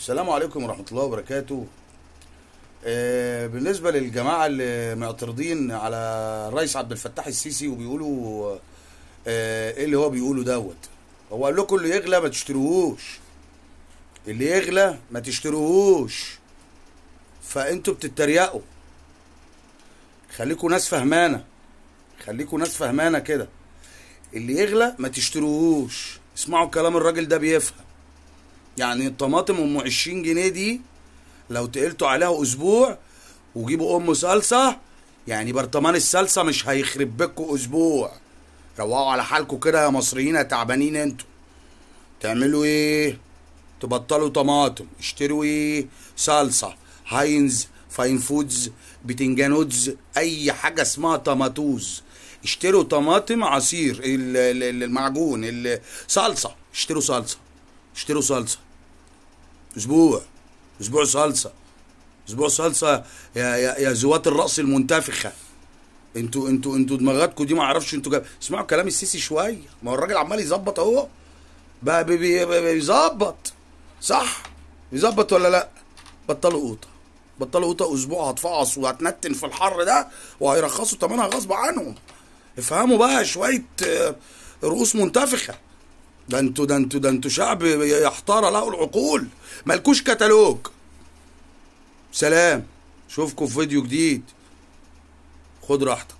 السلام عليكم ورحمة الله وبركاته آه، بالنسبة للجماعة اللي معترضين على الرئيس عبد الفتاح السيسي وبيقولوا آه، ايه اللي هو بيقوله دوت هو قال لكم اللي يغلى ما تشتروهوش اللي يغلى ما تشتروهوش فانتوا بتتريقوا خليكوا ناس فهمانة خليكوا ناس فهمانة كده اللي يغلى ما تشتروهوش اسمعوا كلام الراجل ده بيفهم يعني الطماطم ام 20 جنيه دي لو تقلتوا عليها اسبوع وجيبوا ام صلصه يعني برطمان الصلصه مش هيخرب بكوا اسبوع روقوا على حالكوا كده يا مصريين يا تعبانين انتوا تعملوا ايه تبطلوا طماطم اشتروا ايه صلصه هاينز فاين فودز بتنجانودز اي حاجه اسمها طماطوز اشتروا طماطم عصير ال- ال- ال- المعجون ال- صلصه اشتروا صلصه اشتروا صلصه اسبوع اسبوع صلصه اسبوع صلصه يا يا, يا ذوات الراس المنتفخه انتوا انتوا انتوا دماغاتكم دي ما اعرفش انتوا جاب. اسمعوا كلام السيسي شويه ما هو الراجل عمال يظبط اهو بقى بي- بي- بي- بيظبط صح بيظبط ولا لا بطلوا قوطه بطلوا قوطه اسبوع هتفعص وهتنتن في الحر ده وهيرخصوا تمنها غصب عنهم افهموا بقى شويه آه، رؤوس منتفخه ده انتوا ده انتوا ده انتوا شعب يحتار له العقول مالكوش كتالوج سلام اشوفكم في فيديو جديد خد راحتك